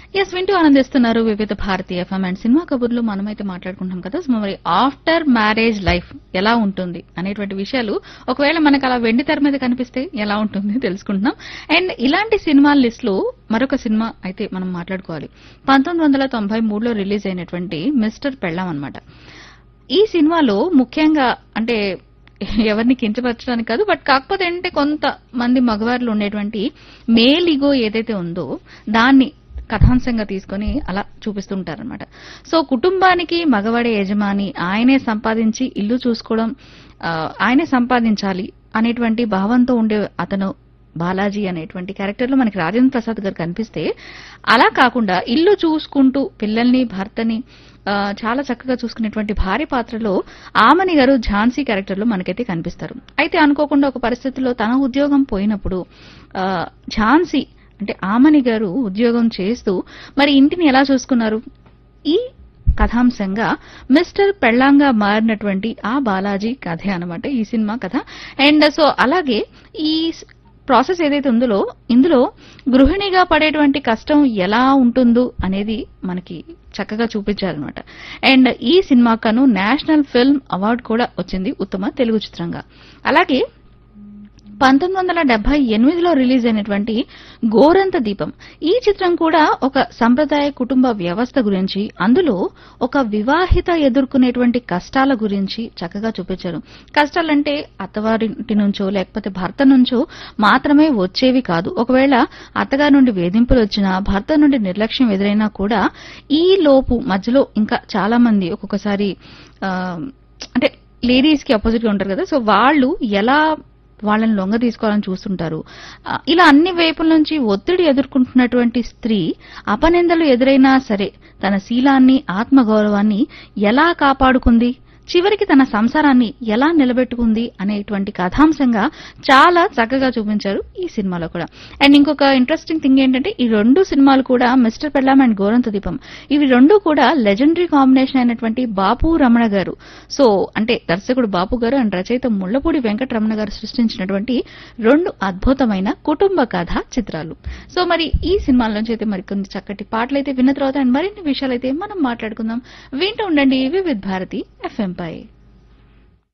yes వింటూ ఆనందిస్తున్నారు వివిధ భారతీయ ఎఫ్ఎం అండ్ సినిమా కబుర్లు మనమైతే మాట్లాడుకుంటాం కదా సో మరి ఆఫ్టర్ మ్యారేజ్ లైఫ్ ఎలా ఉంటుంది అనేటువంటి విషయాలు ఒకవేళ మనకు అలా వెండి తెర మీద కనిపిస్తే ఎలా ఉంటుంది తెలుసుకుంటున్నాం అండ్ ఇలాంటి సినిమాల లిస్ట్ లో మరొక సినిమా అయితే మనం మాట్లాడుకోవాలి పంతొమ్మిది వందల తొంభై మూడులో రిలీజ్ అయినటువంటి మిస్టర్ పెళ్ళాం అన్నమాట ఈ సినిమాలో ముఖ్యంగా అంటే ఎవరిని కించపరచడానికి కాదు బట్ కాకపోతే ఏంటంటే కొంతమంది మగవారిలో ఉండేటువంటి మేల్ ఈగో ఏదైతే ఉందో దాన్ని కథాంశంగా తీసుకొని అలా చూపిస్తుంటారనమాట సో కుటుంబానికి మగవాడే యజమాని ఆయనే సంపాదించి ఇల్లు చూసుకోవడం ఆ, ఆయనే సంపాదించాలి అనేటువంటి భావంతో ఉండే అతను బాలాజీ అనేటువంటి క్యారెక్టర్ లో మనకి రాజేంద్ర ప్రసాద్ గారు కనిపిస్తే అలా కాకుండా ఇల్లు చూసుకుంటూ పిల్లల్ని భర్తని ఆ, చాలా చక్కగా చూసుకునేటువంటి భార్య పాత్రలో ఆమని గారు ఝాన్సీ క్యారెక్టర్ లో మనకైతే కనిపిస్తారు అయితే అనుకోకుండా ఒక పరిస్థితిలో తన ఉద్యోగం పోయినప్పుడు ఆ, ఝాన్సీ అంటే ఆమని గారు ఉద్యోగం చేస్తూ మరి ఇంటిని ఎలా చూసుకున్నారు ఈ కథాంశంగా మిస్టర్ పెళ్ళాంగా మారినటువంటి ఆ బాలాజీ కథే అన్నమాట ఈ సినిమా కథ అండ్ సో అలాగే ఈ ప్రాసెస్ ఏదైతే ఉందో ఇందులో గృహిణిగా పడేటువంటి కష్టం ఎలా ఉంటుందో అనేది మనకి చక్కగా చూపించారనమాట అండ్ ఈ సినిమాకను నేషనల్ ఫిల్మ్ అవార్డు కూడా వచ్చింది ఉత్తమ తెలుగు చిత్రంగా అలాగే పంతొమ్మిది వందల డెబ్బై ఎనిమిదిలో రిలీజ్ అయినటువంటి గోరంత దీపం ఈ చిత్రం కూడా ఒక సంప్రదాయ కుటుంబ వ్యవస్థ గురించి అందులో ఒక వివాహిత ఎదుర్కొనేటువంటి కష్టాల గురించి చక్కగా చూపించారు కష్టాలంటే అత్తవారింటి నుంచో లేకపోతే భర్త నుంచో మాత్రమే వచ్చేవి కాదు ఒకవేళ అత్తగారి నుండి వేధింపులు వచ్చినా భర్త నుండి నిర్లక్ష్యం ఎదురైనా కూడా ఈ లోపు మధ్యలో ఇంకా చాలా మంది ఒక్కొక్కసారి ఆ, అంటే లేడీస్ కి అపోజిట్ గా ఉంటారు కదా సో వాళ్ళు ఎలా వాళ్ళని లొంగ తీసుకోవాలని చూస్తుంటారు ఆ, ఇలా అన్ని వైపుల నుంచి ఒత్తిడి ఎదుర్కొంటున్నటువంటి స్త్రీ అపనిందలు ఎదురైనా సరే తన శీలాన్ని ఆత్మగౌరవాన్ని ఎలా కాపాడుకుంది చివరికి తన సంసారాన్ని ఎలా నిలబెట్టుకుంది అనేటువంటి కథాంశంగా చాలా చక్కగా చూపించారు ఈ సినిమాలో కూడా అండ్ ఇంకొక ఇంట్రెస్టింగ్ థింగ్ ఏంటంటే ఈ రెండు సినిమాలు కూడా మిస్టర్ పెళ్ళాం అండ్ గోరంత దీపం ఇవి రెండు కూడా లెజెండరీ కాంబినేషన్ అయినటువంటి బాపు రమణ గారు సో అంటే దర్శకుడు బాపు గారు అండ్ రచయిత ముళ్లపూడి వెంకటరమణ గారు సృష్టించినటువంటి రెండు అద్భుతమైన కుటుంబ కథ చిత్రాలు సో మరి ఈ సినిమాల నుంచి అయితే మరికొన్ని చక్కటి పాటలు అయితే విన్న తర్వాత అండ్ మరిన్ని విషయాలు అయితే మనం మాట్లాడుకుందాం వింటూ ఉండండి వివిధ్ భారతి ఎఫ్ఎం పై